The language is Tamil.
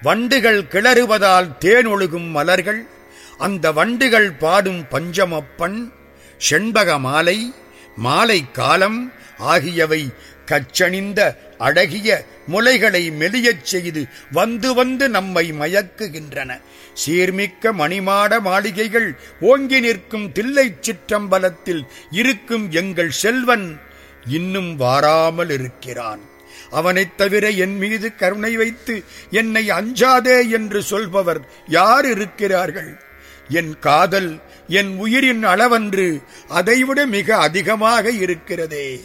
வண்டுகள் கிளறுவதால் தேனொழுகும் மலர்கள் அந்த வண்டுகள் பாடும் பஞ்சமப்பன் செண்பக மாலை மாலை காலம் ஆகியவை கச்சணிந்த அழகிய முலைகளை மெலியச் செய்து வந்து வந்து நம்மை மயக்குகின்றன சீர்மிக்க மணிமாட மாளிகைகள் ஓங்கி நிற்கும் தில்லைச் சிற்றம்பலத்தில் இருக்கும் எங்கள் செல்வன் இன்னும் வாராமல் இருக்கிறான் அவனைத் தவிர என் மீது கருணை வைத்து என்னை அஞ்சாதே என்று சொல்பவர் யார் இருக்கிறார்கள் என் காதல் என் உயிரின் அளவன்று அதைவிட மிக அதிகமாக இருக்கிறதே